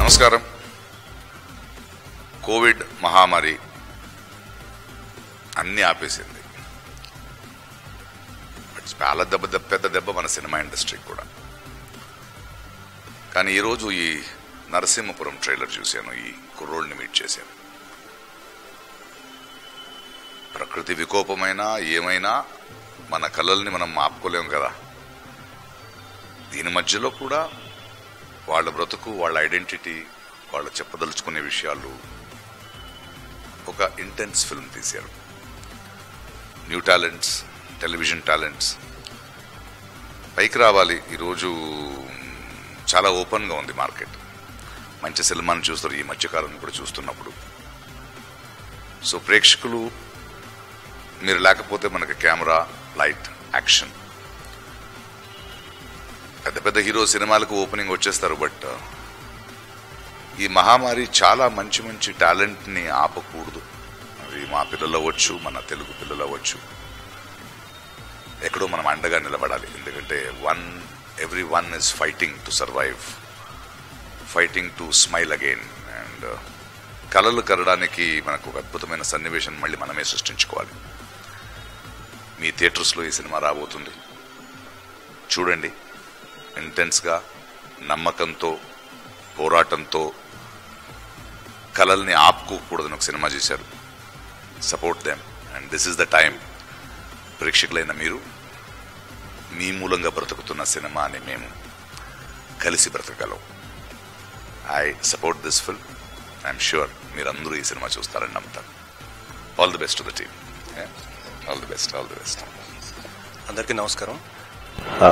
నమస్కారం కోవిడ్ మహామారి అన్ని ఆపేసింది బట్ చాలా దెబ్బ దెబ్బ పెద్ద దెబ్బ మన సినిమా ఇండస్ట్రీకి కూడా కానీ ఈరోజు ఈ నరసింహపురం ట్రైలర్ చూశాను ఈ కుర్రోడ్ని మీట్ చేశాను ప్రకృతి వికోపమైనా ఏమైనా మన కళల్ని మనం ఆపుకోలేం కదా దీని మధ్యలో కూడా వాళ్ళ బ్రతుకు వాళ్ళ ఐడెంటిటీ వాళ్ళు చెప్పదలుచుకునే విషయాలు ఒక ఇంటెన్స్ ఫిల్మ్ తీశారు న్యూ టాలెంట్స్ టెలివిజన్ టాలెంట్స్ పైకి రావాలి ఈరోజు చాలా ఓపెన్గా ఉంది మార్కెట్ మంచి సినిమాని చూస్తారు ఈ మధ్యకాలం కూడా చూస్తున్నప్పుడు సో ప్రేక్షకులు మీరు లేకపోతే మనకి కెమెరా లైట్ యాక్షన్ పెద్ద పెద్ద హీరో సినిమాలకు ఓపెనింగ్ వచ్చేస్తారు బట్ ఈ మహామారి చాలా మంచి మంచి టాలెంట్ని ఆపకూడదు అది మా పిల్లలు అవ్వచ్చు మన తెలుగు పిల్లలు అవ్వచ్చు ఎక్కడో మనం అండగా నిలబడాలి ఎందుకంటే one every one is fighting to survive fighting to smile again and కళలు కరడానికి మనకు ఒక అద్భుతమైన సన్నివేశం మళ్ళీ మనమే సృష్టించుకోవాలి మీ థియేటర్స్లో ఈ సినిమా రాబోతుంది చూడండి ఇంటెన్స్గా నమ్మకంతో పోరాటంతో కళల్ని ఆపుకోకూడదని ఒక సినిమా చేశారు support them and this is the time ప్రేక్షకులైన మీరు మీ మూలంగా బ్రతుకుతున్న సినిమాని మేము కలిసి బ్రతకగలం I support this film I'm sure మీరందరూ ఈ సినిమా చూస్తారని నమ్ముతాను all the best the team all the best all the best అందరికీ నమస్కారం ఆ,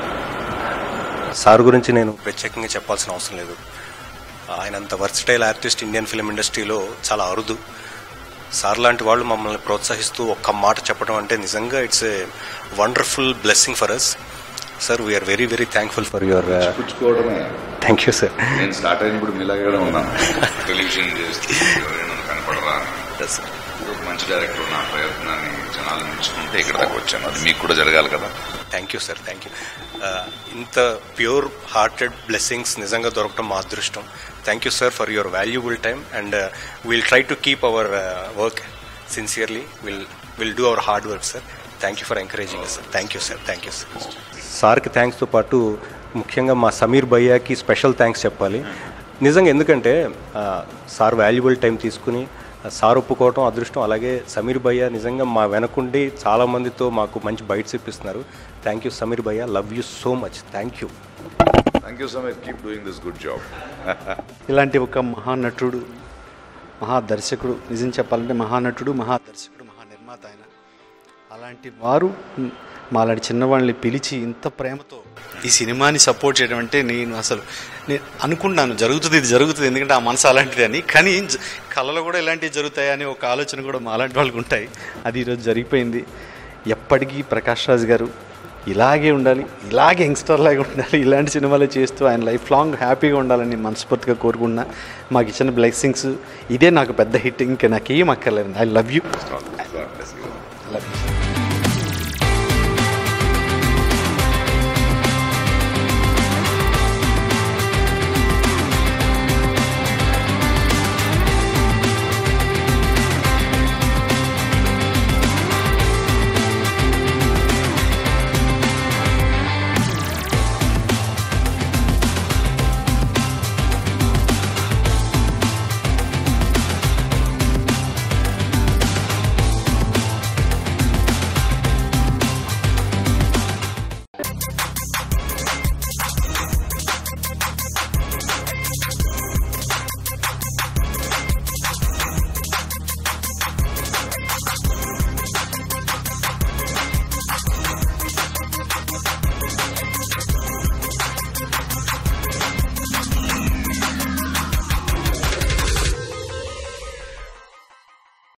సార్ గురించి నేను ప్రత్యేకంగా చెప్పాల్సిన అవసరం లేదు ఆయన అంత వర్స్టైల్ ఆర్టిస్ట్ ఇండియన్ ఫిలిం ఇండస్ట్రీలో చాలా అరుదు సార్ లాంటి వాళ్ళు మమ్మల్ని ప్రోత్సహిస్తూ ఒక్క మాట చెప్పడం అంటే నిజంగా it's a wonderful blessing for us sir we're very very thankful for your పుచ్చుకోవడమే థ్యాంక్ యూ సార్ నేను స్టార్ట్ అయినప్పుడు మీలాగే ఉన్నాను టెలివిజన్ చేస్తూ ఎవరైనా కనపడరా ఒక మంచి డైరెక్టర్ నా ప్రయత్నాన్ని జనాలు మెచ్చుకుంటే ఇక్కడ దాకా వచ్చాను అది మీకు కూడా జరగాలి కదా thank you sir thank you ఇంత ప్యూర్ హార్టెడ్ బ్లెస్సింగ్స్ నిజంగా దొరకడం మా అదృష్టం thank you sir for your valuable time and will try to keep our work sincerely will will do our hard work sir thank you for encouraging sir thank you sir thank you sir సార్కి థ్యాంక్స్తో పాటు ముఖ్యంగా మా Sameer భయ్యాకి special thanks చెప్పాలి నిజంగా ఎందుకంటే ఆ, sir valuable time తీసుకుని ఆ, సార్ ఒప్పుకోవటం అదృష్టం అలాగే సమీర్ భయ్య నిజంగా మా వెనకుండి చాలా మందితో మాకు మంచి బైట్స్ ఇప్పిస్తున్నారు thank you Sameer bhaiya love you so much thank you thank you so much keep doing this good job ఇలాంటి ఒక మహానటుడు మహాదర్శకుడు నిజం చెప్పాలంటే మహానటుడు మహాదర్శకుడు మహానిర్మాత ఆయన అలాంటి వారు మ్, మాలాంటి చిన్నవాళ్ళని పిలిచి ఇంత ప్రేమతో ఈ సినిమాని సపోర్ట్ చేయడం అంటే నేను అసలు నేను అనుకున్నాను జరుగుతుంది ఇది జరుగుతుంది ఎందుకంటే ఆ మనసు అలాంటిది అని కానీ జ- కళలో కూడా ఇలాంటివి జరుగుతాయని ఒక ఆలోచన కూడా మా అలాంటి వాళ్ళకి ఉంటాయి అది ఈరోజు జరిగిపోయింది ఎప్పటికీ ప్రకాష్ రాజ్ గారు ఇలాగే ఉండాలి ఇలాగే యంగ్స్టర్ లాగా ఉండాలి ఇలాంటి సినిమాలు చేస్తూ ఆయన లైఫ్ లాంగ్ హ్యాపీగా ఉండాలని మనస్ఫూర్తిగా కోరుకున్నా మాకు ఇచ్చిన బ్లెస్సింగ్స్ ఇదే నాకు పెద్ద హిట్ ఇంకా నాకేం అక్కర్లేదు I love you God bless you. Love you